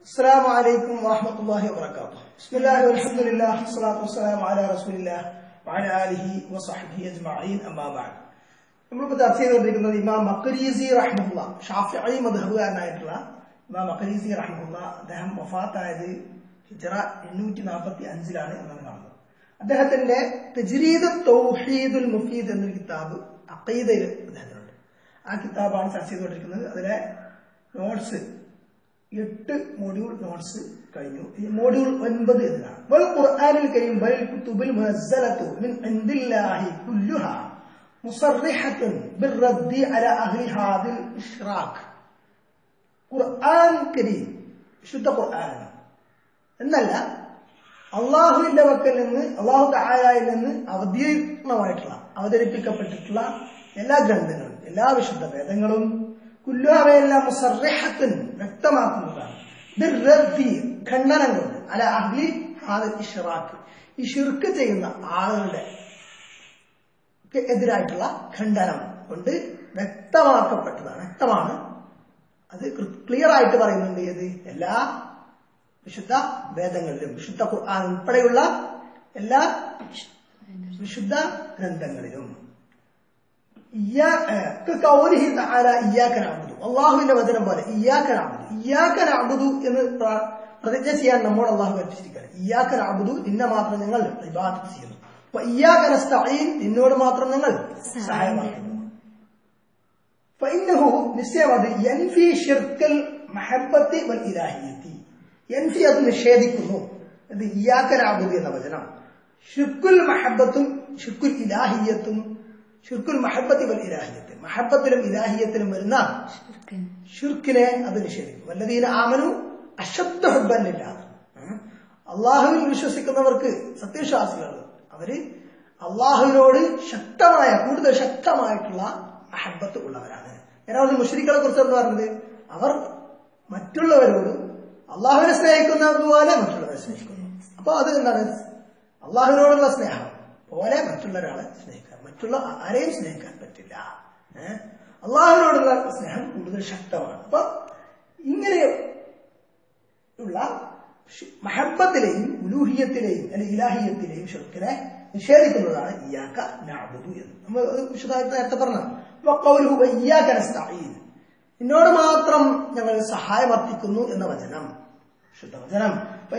السلام عليكم ورحمة الله وبركاته بسم الله والحمد لله والصلاة والسلام على رسول الله وعلى آله وصحبه أجمعين أما بعد നമ്മളിപ്പോൾ ചർച്ച ചെയ്തുകൊണ്ടിരിക്കുന്നത് ഇമാം മക്കരീസി റഹ്മുല്ല ഷാഫി മധുഹബുകാരനായിട്ടുള്ള ഇമാം മക്കരീസി റഹ്മുല്ല അദ്ദേഹം വഫാത്തായത് ഹിജറ എണ്ണൂറ്റി നാൽപ്പത്തി അഞ്ചിലാണ് എന്നാണ് കാണുന്നത് അദ്ദേഹത്തിന്റെ തജ്രീദ് തൗഹീദുൽ മുഫീദ് എന്നൊരു കിതാബ് അക്കീദയിൽ അദ്ദേഹത്തിനുണ്ട് ആ കിതാബാണ് ചർച്ച ചെയ്തുകൊണ്ടിരിക്കുന്നത് അതിലെ നോട്ട്സ് എട്ട് മോഡ്യൂൾ നോട്ട്സ് കഴിഞ്ഞു ഈ മോഡ്യൂൾ ഒൻപത് ഇതിലാണ് വൽ ഖുർആനിൽ കരീം ബൽ കുതുബിൽ മുനസ്സലത്തു മിൻ ഇൻദില്ലാഹി കുല്ലുഹാ മുസർറിഹത്തുൻ ബിർറദ്ദി അല അഹ്ലി ഹാദിൽ ഇഷ്റാഖ് ഖുർആൻ കരീം വിശുദ്ധ ഖുർആനാണ് എന്നല്ല അള്ളാഹുവിന്റെ വക്കൽ നിന്ന് അള്ളാഹു തായായിൽ നിന്ന് അവതീർണമായിട്ടുള്ള അവതരിപ്പിക്കപ്പെട്ടിട്ടുള്ള എല്ലാ ഗ്രന്ഥങ്ങളും എല്ലാ വിശുദ്ധ വേദങ്ങളും കുല്ലുഹവയെല്ലാം മുസർറിഹത്തുൻ വ്യക്തമാക്കുന്നതാണ് ബിർറദ്ദി ഖണ്ഡനം കൊണ്ട് അല അഹ്ലി ഹാദിൽ ഇഷ്റാഖ് ഈ ഷിർക്ക് ചെയ്യുന്ന ആളുകളുടെ എതിരായിട്ടുള്ള ഖണ്ഡനം കൊണ്ട് വ്യക്തമാക്കപ്പെട്ടതാണ് വ്യക്തമാണ് അത് ക്ലിയർ ആയിട്ട് പറയുന്നുണ്ട് ഏത് എല്ലാ വിശുദ്ധ വേദങ്ങളിലും വിശുദ്ധ ഖുർആൻ ഉൾപ്പെടെയുള്ള എല്ലാ വിശുദ്ധ ഗ്രന്ഥങ്ങളിലും അള്ളാഹുവിന്റെ വചനം പോലെ ഇയാക്കനാബുദു ഇയാക്കനാബുദു എന്ന് പ്രതിജ്ഞ ചെയ്യാൻ നമ്മോട് അള്ളാഹു കൽപ്പിച്ചിരിക്കുകയാണ് ഇയാക്കനാബുദു നിന്നെ മാത്രം ഞങ്ങൾ ഇബാദത്ത് ചെയ്യുന്നു അപ്പൊ ഇയാക്കനസ്തീൻ നിന്നോട് മാത്രം ഞങ്ങൾ സഹായമാക്കുന്നു فإنه നിശ്ചയം അത് യൻഫി ഷിർക്കൽ മഹബത്തി വൽ ഇലാഹിയത്തി യൻഫി അത് നിഷേധിക്കുന്നു ഇത് ഇയാക്കനാബുദി എന്ന വചനം ഷിർക്കുൽ മഹബത്തും ഷിർക്കുൽ ഇലാഹിയത്തും ഷിർക്കുൽ മഹബത്തി വൽ ഇലാഹിയത്ത് മഹബത്തിലും ഇലാഹിയത്തിലും വരുന്ന ഷിർക്കിനെ അത് നിഷേധിക്കും വല്ലതീന ആമനു അശബ്ദ ഹുബന്നില്ല അള്ളാഹുവിൽ വിശ്വസിക്കുന്നവർക്ക് സത്യവിശ്വാസികൾ അവര് അള്ളാഹുവിനോട് ശക്തമായ കൂടുതൽ ശക്തമായിട്ടുള്ള മഹബത്ത് ഉള്ളവരാണ് ഏതാണ്ട് മുഷരിക്കളെ കുറിച്ച് എന്ന് പറഞ്ഞത് അവർ മറ്റുള്ളവരോട് അള്ളാഹുവിനെ സ്നേഹിക്കുന്നതുപോലെ മറ്റുള്ളവരെ സ്നേഹിക്കുന്നു അപ്പൊ അത് എന്താണ് അള്ളാഹുവിനോടുള്ള സ്നേഹം പോലെ മറ്റുള്ള ഒരാളെ സ്നേഹിക്കാൻ മറ്റുള്ള ആരെയും സ്നേഹിക്കാൻ പറ്റില്ല ഏഹ് അള്ളാഹുവിനോടുള്ള സ്നേഹം കൂടുതൽ ശക്തമാണ് അപ്പൊ ഇങ്ങനെ ഉള്ള മഹബത്തിലെയും ഉലൂഹിയത്തിലെയും അല്ലെങ്കിൽ ഇലാഹിയത്തിലെയും ഷെർക്കിനെ നിഷേധിക്കുന്നതാണ് ഇയാക്ക നാബുദു എന്ന് നമ്മൾ വിശദമായിട്ട് നേരത്തെ പറഞ്ഞ എന്നോട് മാത്രം ഞങ്ങൾ സഹായം അർപ്പിക്കുന്നു എന്ന വചനം ശുദ്ധ വചനം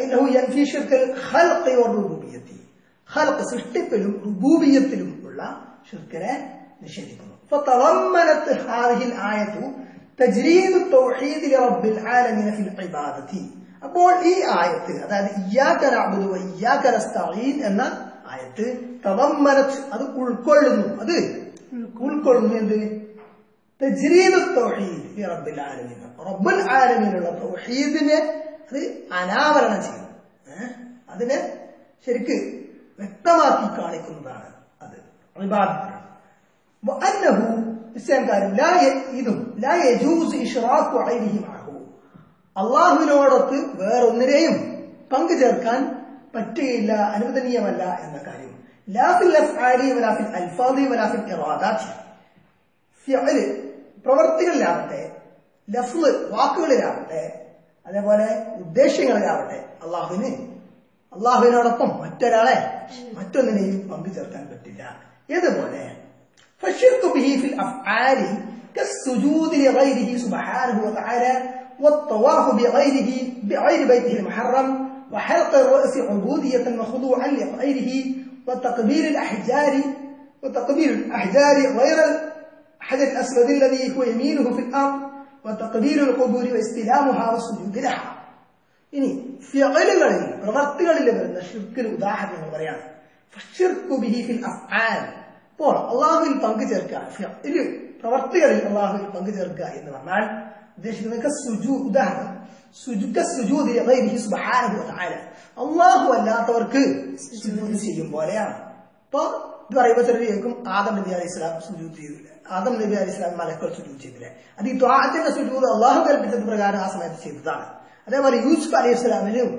സൃഷ്ടിപ്പിലും റുബൂബിയത്തിലും ഉള്ള ഷിർക്കിനെ നിഷേധിക്കുന്നു فضمنت هذه الآية تجريد التوحيد لرب العالمين في العبادة അപ്പോൾ ഈ ആയത്ത് അതായത് ഇയ്യാക്ക നഅ്ബുദു വ ഇയ്യാക്ക നസ്തഈൻ എന്ന ആയത്ത് തവമ്മനത്ത് അത് ഉൾക്കൊള്ളുന്നു അത് ഉൾക്കൊള്ളുന്നു എന്ത് തജ്രീദ് തൗഹീദ് റബ്ബിൽ ആലമീൻ റബ്ബുൽ ആലമീനുള്ള തൗഹീദിനെ അത് അനാവരണം ചെയ്യുന്നു അതിനെ ശരിക്ക് വ്യക്തമാക്കി കാണിക്കുന്നതാണ് അത് ഇബാദത്ത് وأنه നിശ്ചയം കാര്യം ലാ ഇതും ലാ യജൂസ് ഇഷ്റാഖു അലൈഹി മഅഹു അള്ളാഹുവിനോടൊത്ത് വേറൊന്നിനെയും പങ്കു ചേർക്കാൻ പറ്റുകയില്ല അനുവദനീയമല്ല എന്ന കാര്യം ലാഫിൽ അഫ്ആലി വലാഫിൽ അൽഫാദി വലാഫിൽ ഇറാദാത്തി ഫിഅല് പ്രവർത്തികളിലാവട്ടെ ലഫ്ല് വാക്കുകളിലാവട്ടെ അതേപോലെ ഉദ്ദേശ്യങ്ങളിലാവട്ടെ അള്ളാഹുവിന് അള്ളാഹുവിനോടൊപ്പം മറ്റൊരാളെ മറ്റൊന്നിനെയും പങ്കു ചേർക്കാൻ പറ്റില്ല ഇതുപോലെ فالشرك به في الأفعال كالسجود لغيره سبحانه وتعالى والطواف بغيره بغير بيته المحرم وحلق الرأس عبودية وخضوعا لغيره وتقبيل الأحجار وتقبيل الأحجار غير الحجر الأسود الذي هو يمينه في الأرض وتقبيل القبور واستلامها والسجود لها ഇനി ഫിഅലുകളിൽ പ്രവർത്തികളിൽ വരുന്ന ഷിർക്കിന് ഉദാഹരണങ്ങൾ പറയാണ് ഫിർക്കു ബിഹി ഫിൽ അഫ്ആൽ അപ്പോൾ അള്ളാഹുവിൽ പങ്കു ചേർക്കുക ഫിഅല് പ്രവർത്തികളിൽ അള്ളാഹുവിൽ പങ്കു ചേർക്കുക എന്ന് പറഞ്ഞാൽ ഉദ്ദേശിക്കുന്നത് സുജു ഉദാഹരണം അള്ളാഹു അല്ലാത്തവർക്ക് സുജൂദ് ചെയ്യും പോലെയാണ് അപ്പൊ ഇത് പറയുമ്പോൾ ചിലർ കേൾക്കും ആദം നബി അലി ഇസ്ലാം സുജൂദ് ചെയ്തില്ല ആദം നബി അലി ഇസ്ലാം മലക്കൾ സുജൂദ് ചെയ്തില്ലേ അത് ഈ ത്വാത്തിന്റെ സുജൂദ് അള്ളാഹു കൽപ്പിച്ചത് പ്രകാരം ആ സമയത്ത് ചെയ്തതാണ് അതേപോലെ യൂസുഫ് അലി ഇസ്ലാമിനും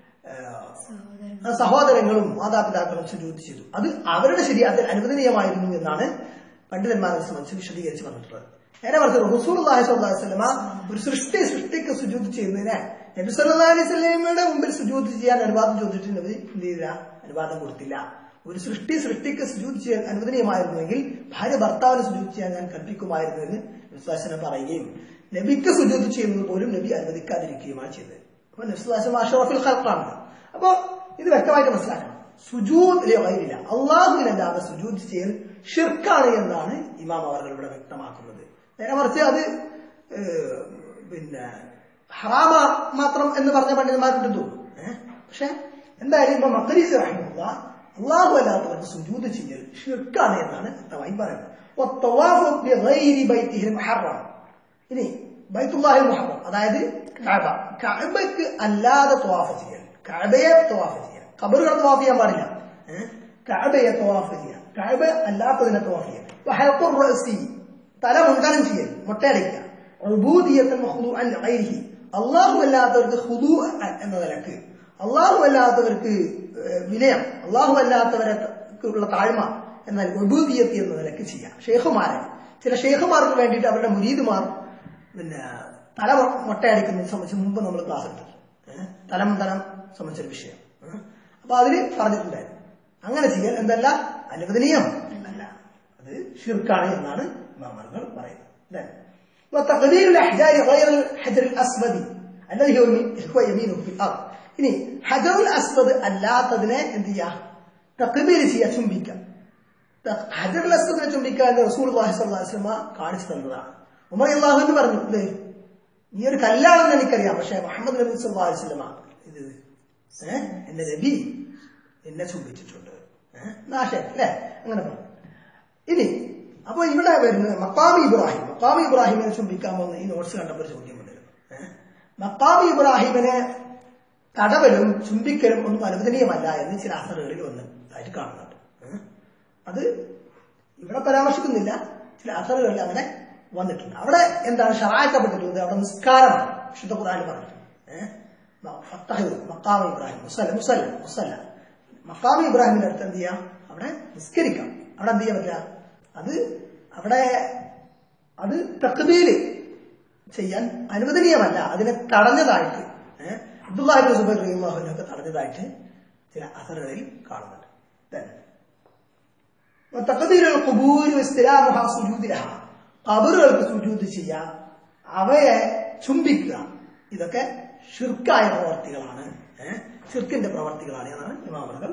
സഹോദരങ്ങളും മാതാപിതാക്കളും സുജൂദ് ചെയ്തു അത് അവരുടെ ശരിയാത്തിൽ അനുവദനീയമായിരുന്നു എന്നാണ് പണ്ഡിതന്മാരെ സംബന്ധിച്ച് വിശദീകരിച്ച് പറഞ്ഞിട്ടുള്ളത് നേരെ മറിച്ച് റസൂൽ അള്ളാഹി സ്വല്ലല്ലാഹു അലൈഹി വസല്ലമ ഒരു സൃഷ്ടി സൃഷ്ടിക്ക് സുജൂത് ചെയ്യുന്നതിനെ നബി സല്ലല്ലാഹു അലൈഹി വസല്ലമയുടെ മുമ്പിൽ സുജൂത് ചെയ്യാൻ അനുവാദം ചോദിച്ചിട്ട് നബി എന്ത് ചെയ്തില്ല അനുവാദം കൊടുത്തില്ല ഒരു സൃഷ്ടി സൃഷ്ടിക്ക് സുജൂത് ചെയ്യാൻ അനുവദനീയമായിരുന്നുവെങ്കിൽ ഭാര്യ ഭർത്താവിന് സുജൂത് ചെയ്യാൻ ഞാൻ കൽപ്പിക്കുമായിരുന്നു എന്ന് വിശ്വാസന പറയുകയും നബിക്ക് സുജൂത് ചെയ്യുന്നത് പോലും നബി അനുവദിക്കാതിരിക്കുകയുമാണ് ചെയ്തത് അപ്പൊ നബ്സുല്ലാസം അഷറഫിൽ ഖൽഖാണ് അപ്പൊ ഇത് വ്യക്തമായിട്ട് മനസ്സിലാക്കണം സുജൂദ് വൈരില്ല അള്ളാഹുവിനല്ലാതെ സുജൂദ് ചെയ്യൽ ഷിർക്കാണ് എന്നാണ് ഇമാം അവർ ഇവിടെ വ്യക്തമാക്കുന്നത് നേരെ മറിച്ച് അത് ഏഹ്, പിന്നെ ഹറാമ മാത്രം എന്ന് പറഞ്ഞ പണ്ഡിതന്മാരുണ്ട് തോന്നുന്നു ഏഹ്? പക്ഷെ എന്തായാലും ഇപ്പൊ മക്കരീസ് റഹിമുള്ള അള്ളാഹു അല്ലാത്തവർക്ക് സുജൂദ് ചെയ്യൽ ഷിർക്കാണ് എന്നാണ് വ്യക്തമായി പറയുന്നത് والطواف بغير بيته المحرم ഇനി ബൈത്തുല്ലാഹിൽ മുഹറം അതായത് കഅബ കഅബക്ക് അല്ലാതെ തവാഫ് ചെയ്യൽ കഅബയെ തവാഫ് ചെയ്യാൻ ഖബറുകൾ തവാഫ് ചെയ്യാൻ പാടില്ല ഏഹ്? കഅബയെ തവാഫ് ചെയ്യാൻ കഅബ അല്ലാത്തതിനെ തവാഫ് ചെയ്യാൻ വഹൽഖുർ റഅസി തല മുൻകനം ചെയ്യൽ മുട്ടയടിക്കുക ഉബൂദിയത്തൻ മഖ്ദൂഅൻ ഗൈരിഹി അല്ലാഹു അല്ലാത്തവർക്ക് ഖുദൂ എന്ന നിലക്ക് അല്ലാഹു അല്ലാത്തവർക്ക് ഏഹ്, വിനയം അല്ലാഹു അല്ലാത്തവരെ താഴ്മ എന്നാൽ ഉബൂദിയത്ത് എന്ന നിലക്ക് ചെയ്യാം ഷെയ്ഖുമാരെ ചില ഷെയ്ഖുമാർക്ക് വേണ്ടിയിട്ട് അവരുടെ മുരീദുമാർ പിന്നെ തല മൊട്ടയടിക്കുന്നതിനെ സംബന്ധിച്ച് മുമ്പ് നമ്മൾ ക്ലാസ് എടുത്തു ഏഹ്? തലം തലം സംബന്ധിച്ചൊരു വിഷയം ഏഹ്? അപ്പൊ അതിന് പറഞ്ഞിട്ടുണ്ടായിരുന്നു അങ്ങനെ ചെയ്യൽ എന്തല്ല അനുവദനീയം അല്ല അത് ഷിർക്കാണ് എന്നാണ് ഇമാമകൾ പറയുന്നത് Then, وتقدير الأحجار غير الحجر الأسود الذي هو يمين- هو يمينه في الأرض ഇനി ഹജറുൽ അസ്വദ് അല്ലാത്തതിനെ എന്ത് ചെയ്യുക തക്ബീർ ചെയ്യുക ചുംബിക്കുക ഹജറുൽ അസ്വദിനെ ചുംബിക്കുക എന്ന് റസൂൽ വസ്ലമ കാണിച്ചു തന്നതാണ് ഉമർ അള്ളാഹു എന്ന് പറഞ്ഞു ഇത് ഈ ഒരു കല്ലാണെന്ന് എനിക്കറിയാം പക്ഷെ മുഹമ്മദ് നബി സല്ലല്ലാഹു അലൈഹി വസല്ലമ ഇത് ഏഹ് എന്റെ നബി എന്നെ ചുംബിച്ചിട്ടുണ്ട് ഏഹ് നാശം അല്ലേ അങ്ങനെ പറഞ്ഞു ഇനി അപ്പൊ ഇവിടെ വരുന്നത് മക്കാമി ഇബ്രാഹിം മക്കാമി ഇബ്രാഹിമിനെ ചുംബിക്കാൻ വന്ന് ഈ നോട്ട്സ് കണ്ടപ്പോൾ ഒരു ചോദ്യം കൊണ്ടിരുന്നു ഏഹ് മക്കാമി ഇബ്രാഹിമിനെ തടവലും ചുംബിക്കലും ഒന്നും അനുവദനീയമല്ല എന്ന് ചില അസറുകളിൽ വന്നതായിട്ട് കാണുന്നുണ്ട് ഏഹ് അത് ഇവിടെ പരാമർശിക്കുന്നില്ല ചില അസറുകളിൽ അങ്ങനെ വന്നിട്ടുണ്ട് അവിടെ എന്താണ് ഷറാക്കപ്പെട്ടിട്ടുള്ളത് അവിടെ നിസ്കാരമാണ് വിശുദ്ധ ഖുർആൻ പറഞ്ഞിട്ടുണ്ട് ഏഹ് ഫത്തഹ് മക്കാമി ഇബ്രാഹിം മുസല്ല മുസല്ല മുസല്ല മക്കാമി ഇബ്രാഹിമിന്റെ അടുത്ത് എന്ത് ചെയ്യാം അവിടെ നിസ്കരിക്കാം അവിടെ എന്ത് ചെയ്യാൻ പറ്റില്ല അത് അവിടെ അത് തക്ബീല് ചെയ്യാൻ അനുവദനീയമല്ല അതിനെ തടഞ്ഞതായിട്ട് ഏഹ് അബ്ദുല്ലാഹിബിൻ സുബൈർ റഹിമാഹുനൊക്കെ തടഞ്ഞതായിട്ട് ചില അസറുകളിൽ കാണുന്നുണ്ട് Then, وتقدير القبور واستلامها سجود لها ഖബറുകൾക്ക് സുജൂദ് ചെയ്യുക അവയെ ചുംബിക്കുക ഇതൊക്കെ ഷിർക്കായ പ്രവർത്തികളാണ് ഏഹ് ഷിർക്കിന്റെ പ്രവർത്തികളാണ് എന്നാണ് ഇമാമകൾ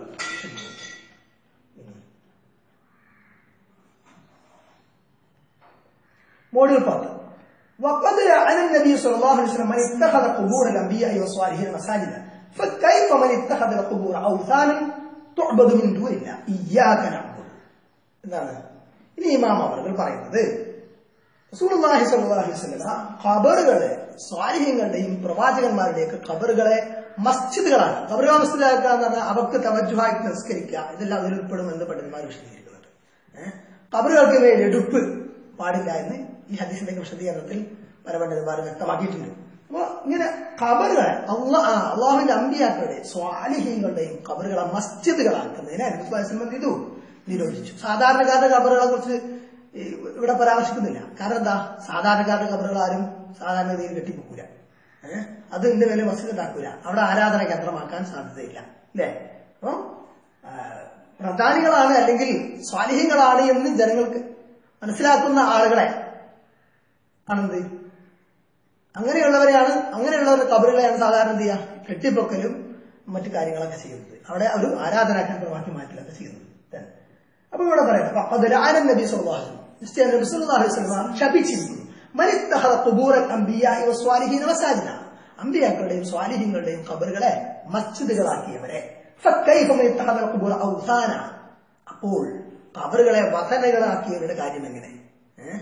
മോഡൽ പത്ത് وقد لعن النبي صلى الله عليه وسلم من اتخذ قبور الانبياء وصالحين مساجدا فكيف من اتخذ القبور اوثانا تعبد من دون الله اياك نعبد എന്താണ് ഇനി ഇമാം അവർ പറയുന്നത് റസൂലുള്ളാഹി സ്വല്ലല്ലാഹു അലൈഹി വസല്ലം ഖബറുകളെ സ്വാലിഹ്യങ്ങളുടെയും പ്രവാചകന്മാരുടെയൊക്കെ ഖബറുകളെ മസ്ജിദുകളാണ് ഖബറുകൾ മസ്ജിദാക്കുക എന്ന് പറഞ്ഞാൽ അവർക്ക് തവജുഹായിട്ട് നിസ്കരിക്കുക ഇതെല്ലാം അതിൽ ഉൾപ്പെടുമെന്ന് പണ്ഡിതന്മാർ വിശദീകരിക്കുന്നുണ്ട് ഏഹ് ഖബറുകൾക്ക് മേൽ എടുപ്പ് പാടില്ല എന്ന് ഈ ഹദീസിന്റെ വിശദീകരണത്തിൽ പല പണ്ഡിതന്മാർ വ്യക്തമാക്കിയിട്ടുണ്ട് അപ്പൊ ഇങ്ങനെ ഖബറുകളെ അള്ളാ അള്ളാഹുവിന്റെ അമ്പിയാക്കളുടെ സ്വാലിഹ്യങ്ങളുടെയും ഖബറുകളെ മസ്ജിദുകളാക്കുന്നതിനെ അനുസ്വാസം ചെയ്തു നിരോധിച്ചു സാധാരണക്കാരുടെ ഖബറുകളെ കുറിച്ച് ഈ ഇവിടെ പരാമർശിക്കുന്നില്ല കാരണം എന്താ സാധാരണക്കാരുടെ ഖബറുകൾ ആരും സാധാരണഗതിയിൽ കെട്ടിപ്പോക്കൂല ഏഹ് അത് ഇതിന്റെ മേലെ മസ്ജിദ് ഉണ്ടാക്കൂല അവിടെ ആരാധന കേന്ദ്രമാക്കാൻ സാധ്യതയില്ല അല്ലേ അപ്പൊ ആ, പ്രധാനികളാണ് അല്ലെങ്കിൽ സ്വാലിഹ്യങ്ങളാണ് എന്ന് ജനങ്ങൾക്ക് മനസ്സിലാക്കുന്ന ആളുകളെ ആണെന്ത് അങ്ങനെയുള്ളവരെയാണ് അങ്ങനെയുള്ളവരുടെ കബറുകളെയാണ് സാധാരണ എന്ത് ചെയ്യുക കെട്ടിപ്പൊക്കലും മറ്റു കാര്യങ്ങളൊക്കെ ചെയ്യുന്നത് അവിടെ ഒരു ആരാധനാ കേന്ദ്രമാക്കി മാറ്റലൊക്കെ ചെയ്യുന്നത് തന്നെ. അപ്പൊ ഇവിടെ പറയാം അപ്പൊ ആനന്ദ് നബി സല്ലല്ലാഹു ക്രിസ്ത്യാനി നബി സല്ലല്ലാഹു അലൈഹി വസല്ലം ശപിച്ചിരിക്കുന്നു മനിത്തഹദ ഖുബൂറൽ അംബിയാഇ വസ്വാലിഹീന മസാജിദ അംബിയാക്കളുടെയും സ്വാലിഹീങ്ങളുടെയും ഖബറുകളെ മസ്ജിദുകളാക്കിയവരെ ഫക്കൈഫ മനിത്തഹദ ഖുബൂറ ഔസാന അപ്പോൾ ഖബറുകളെ വസനകളാക്കിയവരുടെ കാര്യം എങ്ങനെ ഏഹ്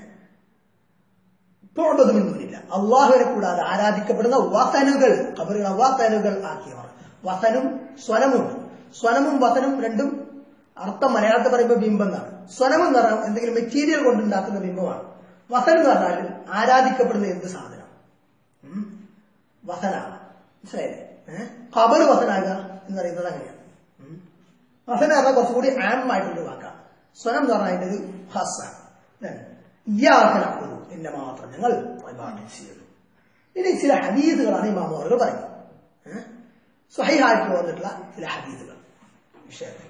തോണ്ടതുമെന്നില്ല അള്ളാഹുവിനെ കൂടാതെ ആരാധിക്കപ്പെടുന്ന വസനുകൾ ഖബറുകളെ വസനുകൾ ആക്കിയവർ വസനും സ്വനമുണ്ട് സ്വനമും വസനും രണ്ടും അർത്ഥം മലയാളത്തിൽ പറയുമ്പോൾ ബിംബം എന്നാണ് സ്വനം എന്ന് പറഞ്ഞാൽ എന്തെങ്കിലും മെറ്റീരിയൽ കൊണ്ടുണ്ടാക്കുന്ന ബിംബമാണ് വസൻ എന്ന് പറഞ്ഞാൽ ആരാധിക്കപ്പെടുന്ന എന്ത് സാധനം ഉം? വസനാണ് മനസ്സിലായില്ലേ ഏഹ് ഖബറ് വസനാകുക എന്ന് പറയുന്നത് അങ്ങനെയാണ് ഉം? വസന പറഞ്ഞാൽ കുറച്ചുകൂടി ആം ആയിട്ടുള്ള വാക്കാണ് സ്വനം എന്ന് പറഞ്ഞാൽ അതിന്റെ ഒരു ഹസ്സാണ് ഇയ്യാക്കനപ്പെടുന്നു എന്നെ മാത്രം ഞങ്ങൾ ഇബാദത്ത് ചെയ്യുന്നു ഇനി ചില ഹദീദുകളാണ് ഇമാമുകൾ പറയുന്നത് ഏഹ്? സ്വഹീഹായിട്ട് വന്നിട്ടുള്ള ചില ഹദീദുകൾ വിഷയത്തിൽ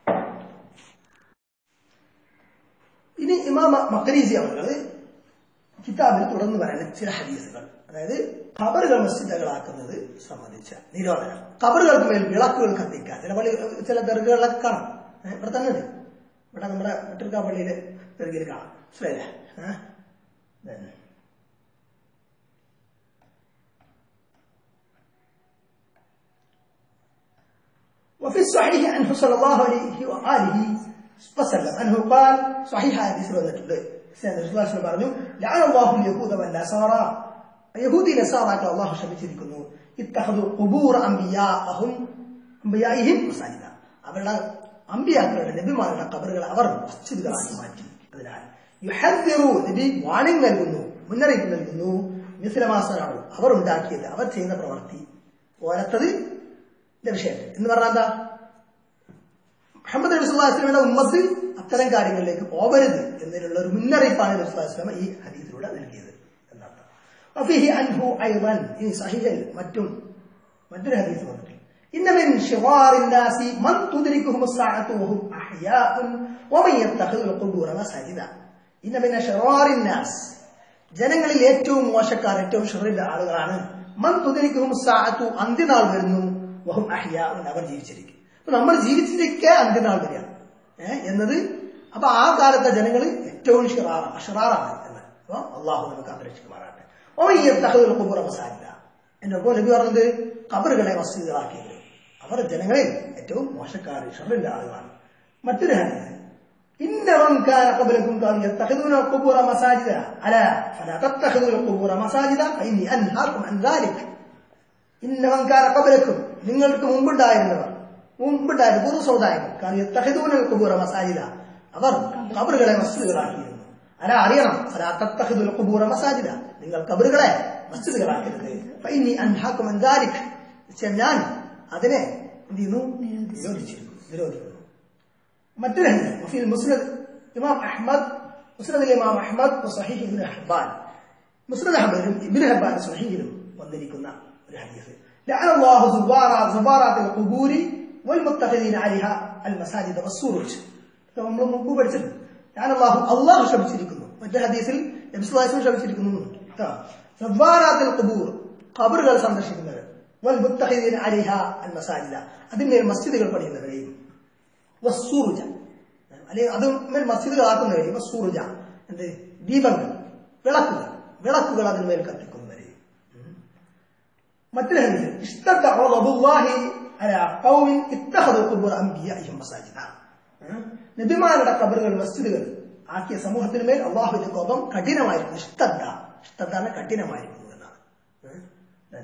ഇനി ഇമാം മക്കരീസി അവർ കിതാബിൽ തുടർന്ന് പറയുന്ന ചില ഹദീസുകൾ അതായത് ഖബറുകൾ മസ്ജിദുകളാക്കുന്നത് സംബന്ധിച്ച നിരോധനം ഖബറുകൾക്ക് മേൽ വിളക്കുകൾ കത്തിക്കാൻ ചില പള്ളി ചില ദർഗകളിലൊക്കെ കാണാം ഏഹ് ഇവിടെ തന്നെ ഉണ്ട് ഇവിടെ നമ്മുടെ വെട്ടിർക്കാ പള്ളിയിലെ ദർഗയിൽ കാണാം മനസ്സിലായില്ലേ ഏഹ് Then. وفي الصحيح عنه صلى الله عليه وآله وسلم أنه قال صحيح هذه سورة سيدنا رسول الله صلى الله عليه وسلم لعن الله اليهود والنصارى യഹൂദി നസാറാക്കൾ അള്ളാഹു ക്ഷമിച്ചിരിക്കുന്നു ഇത്തഹദു ഖുബൂർ അംബിയാഅഹും അംബിയായിഹിം മസാജിദ അവരുടെ അമ്പിയാക്കളുടെ നബിമാരുടെ കബറുകൾ അവർ മസ്ജിദുകളാക്കി മാറ്റി അതിനാൽ യുഹദ്ദിറു നബി വാണിംഗ് നൽകുന്നു മുന്നറിയിപ്പ് നൽകുന്നു മിസ്ലമാസനാണ് അവർ ഉണ്ടാക്കിയത് അവർ ചെയ്യുന്ന പ്രവൃത്തി പോലത്തത് വിഷയം എന്ന് പറഞ്ഞാൽ എന്താ മുഹമ്മദ് നബി സ്വല്ലല്ലാഹു അലൈഹി വസല്ലമയുടെ ഉമ്മത്ത് അത്തരം കാര്യങ്ങളിലേക്ക് പോകരുത് എന്നതിനുള്ള ഒരു മുന്നറിയിപ്പാണ് നബി സ്വല്ലല്ലാഹു അലൈഹി വസല്ലമ ഈ ഹദീസിലൂടെ നൽകിയത് എന്നർത്ഥം വഫീഹി അൻഹു അയ്ളൻ ഈ സഹീഹിൽ മറ്റും മറ്റൊരു ഹദീസ് വന്നിട്ടുണ്ട് ഇന്ന മിൻ ശിറാറിൻ നാസി മൻ തുദ്രിക്കുഹും الساعة وهم أحياء ومن يتخذ القبور مساجدا ഇന്ന മിൻ ശിറാറിൻ നാസ് ജനങ്ങളിൽ ഏറ്റവും മോശക്കാർ ഏറ്റവും ഷെറിന്റെ ആളുകളാണ് മൻ തുദ്രിക്കുഹും الساعة അന്ത്യനാൾ വരുന്നു വഹും അഹ്യാഉൻ അവർ ജീവിച്ചിരിക്കും അപ്പൊ നമ്മൾ ജീവിച്ചിരിക്കെ അന്ത്യനാൾ വരിക ഏഹ് എന്നത് അപ്പൊ ആ കാലത്തെ ജനങ്ങൾ ഏറ്റവും ഷിറാറാണ് അഷറാറാണ് എന്ന് അപ്പൊ അള്ളാഹു നമുക്ക് അന്തരീക്ഷിക്കുമാറാട്ടെ ഓ ഈ തഹദുൽ ഖുബൂറ മസാജിദ എന്നപ്പോൾ നബി പറഞ്ഞത് ഖബറുകളെ മസ്ജിദുകളാക്കിയത് അവർ ജനങ്ങളിൽ ഏറ്റവും മോശക്കാർ ഷറിന്റെ ആളുകളാണ് മറ്റൊരു ഹദീസ് إنهم كان قبلكم كانوا يتخذون القبور مساجدا ألا فلا تتخذوا القبور مساجدا فإني أنهاكم عن ذلك ഇന്നവൻ കാല കബലക്കും നിങ്ങൾക്ക് മുമ്പുണ്ടായിരുന്നവർ മുമ്പുണ്ടായിരുന്ന പൂർവ്വ സമുദായങ്ങൾ കാരണം യത്തഹിദൂനൽ കുബൂറ മസാജിദ അവർ കബറുകളെ മസ്ജിദുകളാക്കിയിരുന്നു അല്ല അറിയണം ഫലാത്തഹിദുൽ കുബൂറ മസാജിദ നിങ്ങൾ കബറുകളെ മസ്ജിദുകളാക്കരുത് ഫൈനി അൻഹാക്കും അൻദാരിക് ഞാൻ അതിനെ എന്ത് ചെയ്യുന്നു നിരോധിച്ചിരുന്നു നിരോധിക്കുന്നു മറ്റൊരു ഹദീസ് വഫീൽ മുസ്നദ് ഇമാം അഹ്മദ് മുസ്നദിൽ ഇമാം അഹ്മദ് സഹീഹ് ഇബ്നു ഹബ്ബാൻ മുസ്നദ് അഹ്മദിലും ഇബ്നു ഹബ്ബാൻ സഹീഹിലും വന്നിരിക്കുന്ന ഒരു ഹദീസ് لعن الله زوارات زوارات القبور والمتخذين عليها المساجد والسروج നമ്മൾ മുമ്പ് പഠിച്ചിട്ടുണ്ട് ഞാൻ അള്ളാഹു അള്ളാഹു ശമിച്ചിരിക്കുന്നു മറ്റേ ഹദീസിൽ നബിസ്ലാസും ശമിച്ചിരിക്കുന്നു സവാറാത്തിൽ ഖബൂർ ഖബറുകൾ സന്ദർശിക്കുന്നവർ വൽ മുത്തഖിദീൻ അലിഹ അൽ മസാജിദ അതിന്മേൽ മസ്ജിദുകൾ പണിയുന്നവരെയും വസ്സൂറുജ അല്ലെങ്കിൽ അതിന്മേൽ മസ്ജിദുകളാക്കുന്നവരെയും വസ്സൂറുജ എന്ത് ദീപങ്ങൾ വിളക്കുകൾ വിളക്കുകൾ അതിന്മേൽ കത്തിക്കുന്നവരെയും മറ്റൊരു ഹദീസ് ഇഷ്ടത്ത റബ്ബുല്ലാഹി അലാ ഖൗമിൻ ഇത്തഖദു ഖുബൂർ അംബിയാഇഹിം മസാജിദ നബിമാരുടെ ഖബറുകൾ മസ്ജിദുകൾ ആക്കിയ സമൂഹത്തിന് മേൽ അള്ളാഹുവിന്റെ കോപം കഠിനമായിരിക്കുന്നു ഇഷ്ടദ്ദ ഇഷ്ടദ്ദാണ് കഠിനമായിരിക്കുന്നു എന്നാണ് ഏഹ്?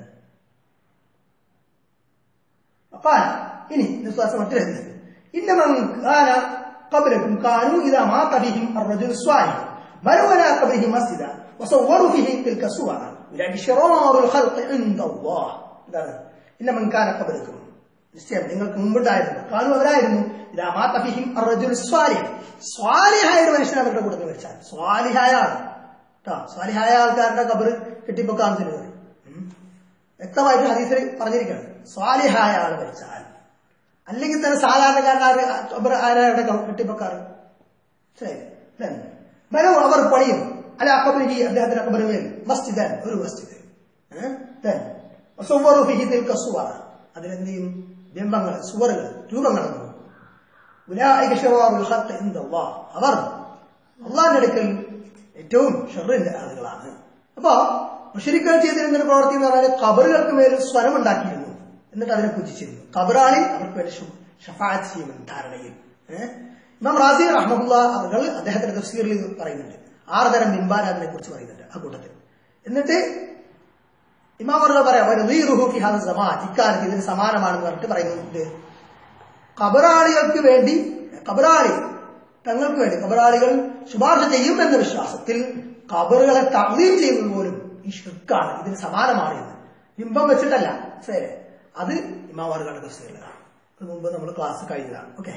قال ഇനി വിശ്വാസം മറ്റൊരു ഹദീസ് إنمن كان قبلكم كانوا إذا مات بهم الرجل الصالح بنوا على قبره مسجدا وصوروا فيه تلك الصور أولئك شرار الخلق عند الله എന്താണ് إنمن كان قبلكم നിശ്ചയം നിങ്ങൾക്ക് മുമ്പുണ്ടായിരുന്നു കാണും അവരായിരുന്നു ഇതാ മാത്തഫിഹിം അർജുൽ സ്വാലിഹ് സ്വാലിഹായ ഒരു മനുഷ്യൻ അവരുടെ കൂടെ മരിച്ചാൽ സ്വാലിഹായ ആൾ കേട്ടോ സ്വാലിഹായ ആൾക്കാരുടെ കബറ് കെട്ടിപ്പൊക്കാൻ ചെല്ലുന്നത് വ്യക്തമായിട്ട് ഹദീസിൽ പറഞ്ഞിരിക്കുകയാണ് സ്വാലിഹായ ആൾ മരിച്ചാൽ അല്ലെങ്കിൽ തന്നെ സാധാരണക്കാരനാര് കബർ ആരാരുടെ കെട്ടിപ്പൊക്കാറ് ശരി then ബനു അവർ പണിയും അല്ല അക്കബരി അദ്ദേഹത്തിന്റെ കബറുമേൽ മസ്ജിദൻ ഒരു മസ്ജിദ് ഏഹ്? then വസവ്വറു ഫിഹി തിൽക സുവറ അതിലെന്ത് ചെയ്യും ബിംബങ്ങൾ സുവറുകൾ രൂപങ്ങൾ ഉലായിക ശറാറുൽ ഖൽഖ് ഇൻദല്ലാഹ് അവർ അള്ളാഹിന്റെ അടുക്കൽ ഏറ്റവും ഷെറിന്റെ ആളുകളാണ് അപ്പോ മുഷരിക്കൾ ചെയ്തിരുന്ന ഒരു പ്രവൃത്തി എന്ന് പറഞ്ഞാൽ കബറുകൾക്ക് മേൽ സ്വരം ഉണ്ടാക്കിയിരുന്നു എന്നിട്ട് അതിനെ പൂജിച്ചിരുന്നു കബറാളി അവർക്ക് വേണ്ടി ഷഫാത്ത് ചെയ്യുമെന്ന് ധാരണയിൽ ഏഹ്? ഇമാം റാസി റഹ്മുല്ല അവർ അദ്ദേഹത്തിന്റെ തഫ്സീറിൽ ഇത് പറയുന്നുണ്ട് ആറ് തരം ബിംബാരാധനെ കുറിച്ച് പറയുന്നുണ്ട് ആ കൂട്ടത്തിൽ എന്നിട്ട് ഇമാം അവർ പറയാം ഒരു റീറുഹു ഫി ഹാദ സമാൻ ഇക്കാലത്ത് ഇതിന് സമാനമാണെന്ന് പറഞ്ഞിട്ട് പറയുന്നുണ്ട് കബറാളികൾക്ക് വേണ്ടി കബറാളി തങ്ങൾക്ക് വേണ്ടി കബറാളികൾ ശുപാർശ ചെയ്യും എന്ന വിശ്വാസത്തിൽ കബറുകളെ തള്ളീം ചെയ്യുന്നത് പോലും ഈ ഷിർക്കാണ് ഇതിന് സമാനമാണ് എന്ന് ബിംബം വെച്ചിട്ടല്ല ശരി അത് ഇമാവാറുകളുടെ തഫ്സീറിലാണ് അത് മുമ്പ് നമ്മൾ ക്ലാസ് കഴിഞ്ഞതാണ് ഓക്കെ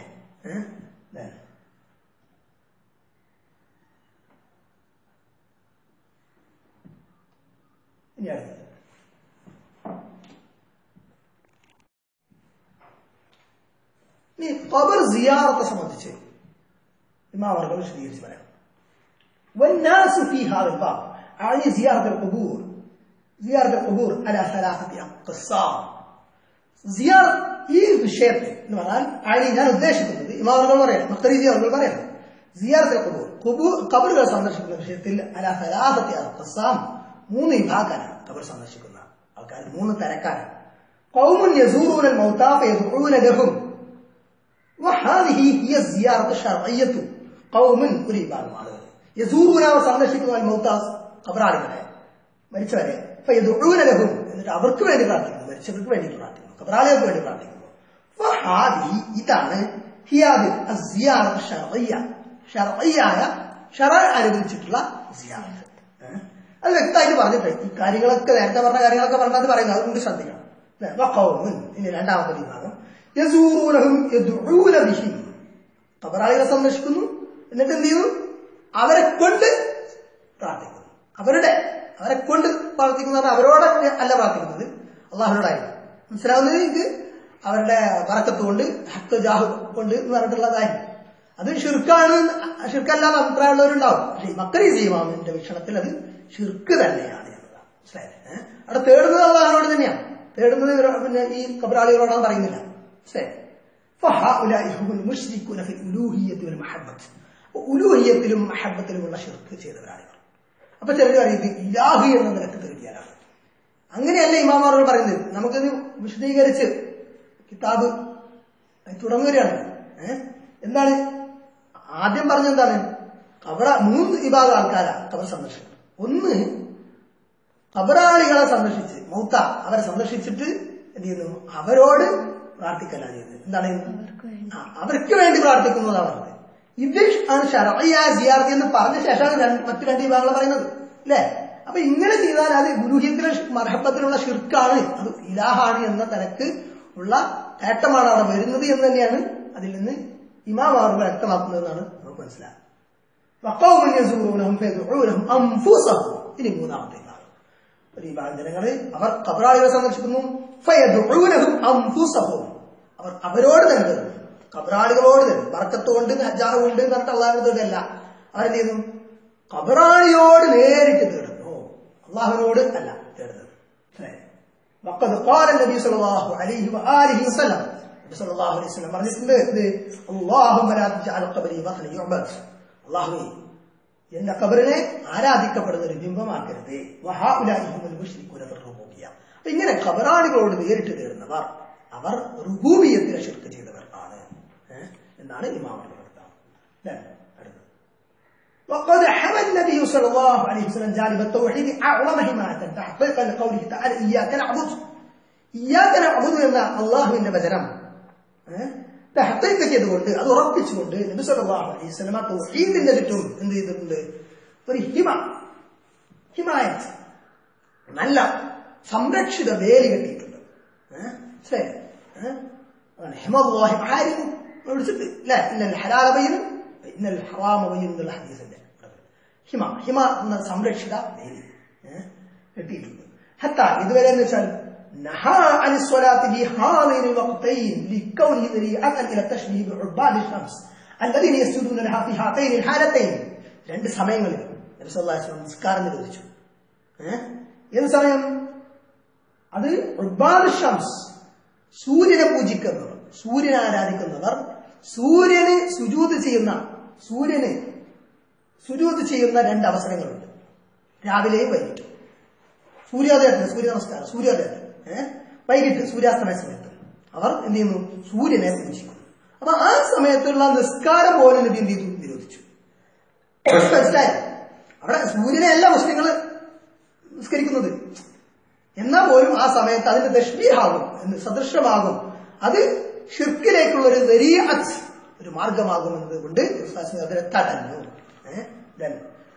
ഇനി അടുത്തത് ഇനി ഖബർ സിയാറത്തെ സംബന്ധിച്ച് ഇമാമർകൾ വിശദീകരിച്ച് പറയാം والناس في هذا الباب أعني زيارة القبور زيارة القبور على ثلاثة أقسام زيارة ഈ വിഷയത്തെ എന്ന് പറഞ്ഞാൽ അഴി ഞാൻ ഉദ്ദേശിക്കുന്നത് ഇമാമുകൾ പറയാം മക്തരീതി അവർ പറയാം സിയാറത്തെ കുബൂർ കുബൂർ കബറുകൾ സന്ദർശിക്കുന്ന വിഷയത്തിൽ അല സലാഹത്തെ അഖസാം മൂന്ന് വിഭാഗക്കാരാണ് കബർ സന്ദർശിക്കുന്ന ആൾക്കാർ മൂന്ന് തരക്കാരാണ് قوم يزورون الموتى فيدعون لهم وهذه هي الزيارة الشرعية قوم ഒരു വിഭാഗം ആളുകൾ യസൂറൂന അവർ സന്ദർശിക്കുന്ന മൗത്താസ് കബറാളികളെ മരിച്ചവരെ ഫയദുഊന ലഹും എന്നിട്ട് അവർക്ക് വേണ്ടി പ്രാർത്ഥിക്കുന്നു മരിച്ചവർക്ക് വേണ്ടി പ്രാർത്ഥിക്കുന്നു കബറാളികൾക്ക് വേണ്ടി പ്രാർത്ഥിക്കുന്നു ഫഹാദിഹി ഇതാണ് ഹിയാദ് അസിയാറത്ത് ഷർഇയ്യ ഷർഇയ്യായ ഷറ അനുവദിച്ചിട്ടുള്ള സിയാറത്ത് ഏഹ്? അത് വ്യക്തമായിട്ട് പറഞ്ഞിട്ട് ഈ കാര്യങ്ങളൊക്കെ നേരത്തെ പറഞ്ഞ കാര്യങ്ങളൊക്കെ പറഞ്ഞത് പറയുന്നത് അതുകൊണ്ട് ശ്രദ്ധിക്കണം ല്ലേ? വഖൗമുൻ ഇനി രണ്ടാമത്തെ വിഭാഗം യസൂറൂനഹും യദ്ഉന ബിഹിം കബറാളികളെ സന്ദർശിക്കുന്നു എന്നിട്ട് എന്ത് ചെയ്യുന്നു അവരെ കൊണ്ട് പ്രാർത്ഥിക്കുന്നു അവരുടെ അവരെ കൊണ്ട് പ്രാർത്ഥിക്കുന്നു പറഞ്ഞാൽ അവരോട് അല്ല പ്രാർത്ഥിക്കുന്നത് അള്ളാഹുനോടായിരുന്നു മനസ്സിലാവുന്നത് ഇത് അവരുടെ വറക്കത്ത് കൊണ്ട് ഹത്ത് ജാഹു കൊണ്ട് എന്ന് പറഞ്ഞിട്ടുള്ളതായി അത് ഷിർക്കാണ് ഷിർക്കല്ലാതെ അഭിപ്രായമുള്ളവരുണ്ടാവും പക്ഷെ ഈ മക്കരി സീമാമിന്റെ വീക്ഷണത്തിൽ അത് ഷിർക്ക് തന്നെയാണ് എന്നതാണ് മനസ്സിലായത് ഏഹ്? അവിടെ തേടുന്നത് അള്ളാഹിനോട് തന്നെയാണ് തേടുന്നത് ഇവരോ- പിന്നെ ഈ കബറാളികളോടാണ് പറയുന്നില്ല മനസ്സിലായത് فهؤلاء هم المشركون في الألوهية والمحبة ഉലൂഹിയത്തിലും മഹബത്തിലുമുള്ള ഷിർക്ക് ചെയ്തവരാണ് ഇവർ അപ്പൊ ചിലർ പറയും ഇത് ഇലാഹി എന്ന നിലക്ക് തേടിയാലാണ് അങ്ങനെയല്ല ഇമാമാറുകൾ പറയുന്നത് നമുക്കിത് വിശദീകരിച്ച് കിതാബ് തുടങ്ങുകയാണ് ഏഹ് എന്താണ് ആദ്യം പറഞ്ഞെന്താണ് കബറ മൂന്ന് വിഭാഗം ആൾക്കാരാണ് കബർ സന്ദർശനം ഒന്ന് കബറാളികളെ സന്ദർശിച്ച് മൗത്ത അവരെ സന്ദർശിച്ചിട്ട് എന്ത് ചെയ്യുന്നു അവരോട് പ്രാർത്ഥിക്കലാണ് ചെയ്യുന്നത് എന്താണ് ആ, അവർക്ക് വേണ്ടി പ്രാർത്ഥിക്കുന്നതാണ് പറഞ്ഞത് ഇത് ആണ് ഷറയ്യായ സിയാർത്തി എന്ന് പറഞ്ഞ ശേഷമാണ് രണ്ട് മറ്റു രണ്ട് വിഭാഗങ്ങൾ പറയുന്നത് അല്ലേ അപ്പൊ ഇങ്ങനെ ചെയ്താൽ അത് ഗുരുഹ്യത്തിലെ മർഹബത്തിലുള്ള ഷിർക്കാണ് അത് ഇലാഹാണ് എന്ന തരക്ക് ഉള്ള നേട്ടമാണ് അവിടെ വരുന്നത് എന്ന് തന്നെയാണ് അതിൽ നിന്ന് ഇമാമാറുകൾ വ്യക്തമാക്കുന്നതെന്നാണ് നമുക്ക് മനസ്സിലാകുന്നത് وقوم يزورونهم فيدعونهم أنفسهم ഇനി മൂന്നാമത്തെ വിഭാഗം ഒരു വിഭാഗം ജനങ്ങള് അവർ കബറാളികളെ സന്ദർശിക്കുന്നു ഫയദുഊനഹും അൻഫുസഹും അവർ അവരോട് തന്നെ തരുന്നു കബറാളികളോട് തന്നെ ബർക്കത്ത് കൊണ്ട് ഹജ്ജാഹ് കൊണ്ട് എന്ന് പറഞ്ഞിട്ട് അള്ളാഹുവിനോട് തേടല്ല അവരെന്ത് ചെയ്യുന്നു കബറാളിയോട് നേരിട്ട് തേടുന്നു അള്ളാഹുവിനോട് അല്ല തേടുന്നത് മനസ്സിലായോ? وقد قال النبي صلى الله عليه وآله وسلم നബി സല്ലല്ലാഹു അലൈഹി വസല്ലം പറഞ്ഞിട്ടുണ്ട് ഇത് اللهم لا تجعل قبري وثنا يعبد അള്ളാഹുവേ എന്റെ കബറിനെ ആരാധിക്കപ്പെടുന്ന ഒരു ബിംബമാക്കരുത് വഹാഉലാഹിഹുൽ മുശ്രികൂന ഫിർ റുബൂബിയ്യ അപ്പൊ ഇങ്ങനെ ഖബറാളികളോട് നേരിട്ട് തേടുന്നവർ അവർ റുബൂബിയത്തിനെ ഷിർക്ക് ചെയ്തവർ ആണ് ഏ? എന്നാണ് ഇമാം അല്ലേ അടുത്തത് وقد حمى النبي صلى الله عليه وسلم جانب التوحيد أعظم حماية تحقيقا لقوله تعالى إياك نعبد إياك نعبد എന്ന അള്ളാഹുവിന്റെ വചനം ഏഹ്, തഹ്ഖീഖ് ചെയ്തുകൊണ്ട് അത് ഉറപ്പിച്ചുകൊണ്ട് നബി സല്ലല്ലാഹു അലൈഹി വസല്ലമ തൗഹീദിന്റെ ചുറ്റും എന്ത് ചെയ്തിട്ടുണ്ട് ഒരു ഹിമ ഹിമായത് നല്ല സംരക്ഷിത വേലി കെട്ടിയിട്ടുണ്ട് ഏഹ്, മനസ്സിലായില്ലേ? ഏഹ്? അതാണ് ഹിമല്ലാഹി മഹാരിമു വിളിച്ചിട്ട് ഇല്ലേ ഇന്നൽ ഹലാല ബയ്യനും ഇന്നൽ ഹറാമ ബയ്യനും എന്നുള്ള ഹദീസിന്റെ ഹിമ ഹിമ എന്ന സംരക്ഷിത വേലി ഏഹ്, കെട്ടിയിട്ടുണ്ട് ഹത്ത ഇതുവരെ എന്ന് വെച്ചാൽ نهى عن الصلاة في هذين الوقتين لكونه ذريعة إلى التشبيه بعباد الشمس الذين يسجدون لها في هاتين الحالتين രണ്ട് സമയങ്ങളിൽ നബി സല്ലല്ലാഹു അലൈഹി വസല്ലം നിസ്കാരം നിരോധിച്ചു ഏഹ്? ഏത് സമയം അത് ഉർബാദ് ഷംസ് സൂര്യനെ പൂജിക്കുന്നവർ സൂര്യനെ ആരാധിക്കുന്നവർ സൂര്യന് സുജൂത് ചെയ്യുന്ന സൂര്യന് സുജൂത് ചെയ്യുന്ന രണ്ട് അവസരങ്ങളുണ്ട് രാവിലെയും വൈകിട്ടും സൂര്യോദയത്തിന് സൂര്യ നമസ്കാരം സൂര്യോദയത്തിന് ഏഹ് വൈകിട്ട് സൂര്യാസ്തമയ സമയത്ത് അവർ എന്ത് ചെയ്യുന്നു സൂര്യനെ പൂജിക്കുന്നു അപ്പൊ ആ സമയത്തുള്ള നിസ്കാരം പോലും നബി എന്ത് ചെയ്തു നിരോധിച്ചു മനസ്സിലായോ അവിടെ സൂര്യനെ അല്ല മുസ്ലിങ്ങൾ നിസ്കരിക്കുന്നത് എന്നാൽ പോലും ആ സമയത്ത് അതിന്റെ ദഷ്ബീഹാകും എന്ന് സദൃശമാകും അത് ഷിർക്കിലേക്കുള്ള ഒരു വലിയ ഒരു മാർഗമാകും എന്നതുകൊണ്ട് ഉസ്താദ് അതിനെ തടഞ്ഞു ഏഹ് Then,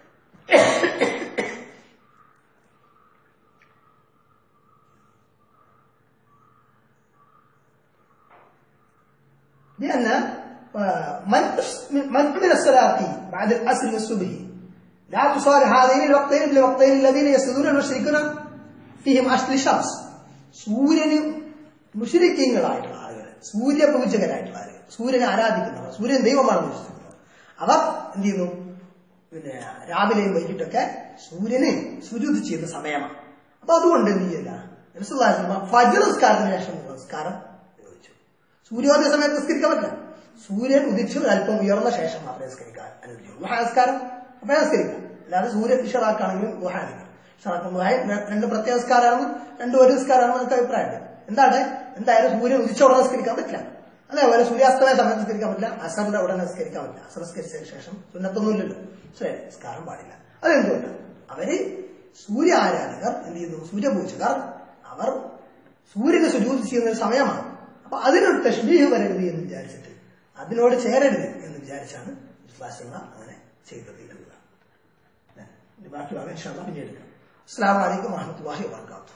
لأن من من من الصلاة بعد العصر والصبح لا تصار هذين الوقتين بالوقتين الذين يسجدون المشركون ഫിഹിം അശ്ലി ഷംസ് സൂര്യന് മുഷരിക്കങ്ങളായിട്ടുള്ള ആളുകൾ സൂര്യപൂജകരായിട്ടുള്ള ആളുകൾ സൂര്യനെ ആരാധിക്കുന്നവർ സൂര്യൻ ദൈവമാണെന്ന് വിശ്വസിക്കുന്നവർ അവർ എന്ത് ചെയ്യുന്നു പിന്നെ രാവിലെയും വൈകിട്ടൊക്കെ സൂര്യന് സുജൂത് ചെയ്യുന്ന സമയമാണ് അപ്പൊ അതുകൊണ്ട് എന്ത് ചെയ്യില്ല നബിസ്വല്ലാഹു ഫജർ നിസ്കാരത്തിന് ശേഷം നമസ്കാരം ചോദിച്ചു സൂര്യോദയ സമയത്ത് നിസ്കരിക്കാൻ പറ്റില്ല സൂര്യൻ ഉദിച്ചു അല്പം ഉയർന്ന ശേഷം മാത്രമേ നിസ്കരിക്കാൻ അനുവദിക്കൂ ഗുഹാസ്കാരം അപ്പൊ നിസ്കരിക്കാം അല്ലാതെ സൂര്യൻ ഇഷറാക്കാണെങ്കിലും ഗുഹാനിക്കാം ഇഷറാക്കും ഗുഹാൻ രണ്ട് പ്രത്യേക നിസ്കാരമാണ് രണ്ട് ഒരു നിസ്കാരമാണെന്ന് നമുക്ക് അഭിപ്രായമുണ്ട് എന്താണ് എന്തായാലും സൂര്യൻ ഉദിച്ച ഉടനെ നിസ്കരിക്കാൻ പറ്റില്ല അതേപോലെ സൂര്യാസ്തമയ സമയത്ത് നിസ്കരിക്കാൻ പറ്റില്ല അസറിന്റെ ഉടനെ നിസ്കരിക്കാൻ പറ്റില്ല അസർ നിസ്കരിച്ചതിന് ശേഷം സുന്നത്തൊന്നുമില്ലല്ലോ ശരി നിസ്കാരം പാടില്ല അതെന്തുകൊണ്ട് അവര് സൂര്യ ആരാധകർ എന്ത് ചെയ്യുന്നു സൂര്യപൂജകർ അവർ സൂര്യനെ സുജൂത് ചെയ്യുന്ന ഒരു സമയമാണ് അപ്പൊ അതിനൊരു തഷ്ബീഹ് വരരുത് എന്ന് വിചാരിച്ചിട്ട് അതിനോട് ചേരരുത് എന്ന് വിചാരിച്ചാണ് വിശ്വാസങ്ങൾ അങ്ങനെ ചെയ്തത് എന്നതാണ് അല്ലേ? ഇനി ബാക്കി ഭാഗം ഇൻഷാ അല്ലാഹ് പിന്നീട് എടുക്കാം അസ്സാം വലൈക്കും വാഹമത്തല്ലാഹി വാബർക്കാത്തു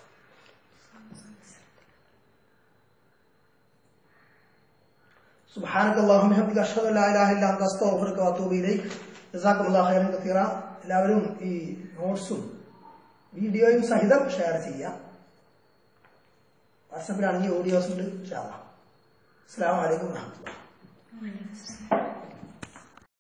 سبحانك اللهم وبحمدك اشهد ان لا اله الا انت استغفرك واتوب اليك جزاكم الله خيرا كثيرا എല്ലാവരും ഈ നോട്ട്സും വീഡിയോയും സഹിതം ഷെയർ ചെയ്യുക വാട്സാപ്പിലാണെങ്കിൽ ഓഡിയോസ് ഉണ്ട് അസ്സാം വലൈക്കും വാഹമത്തുള്ള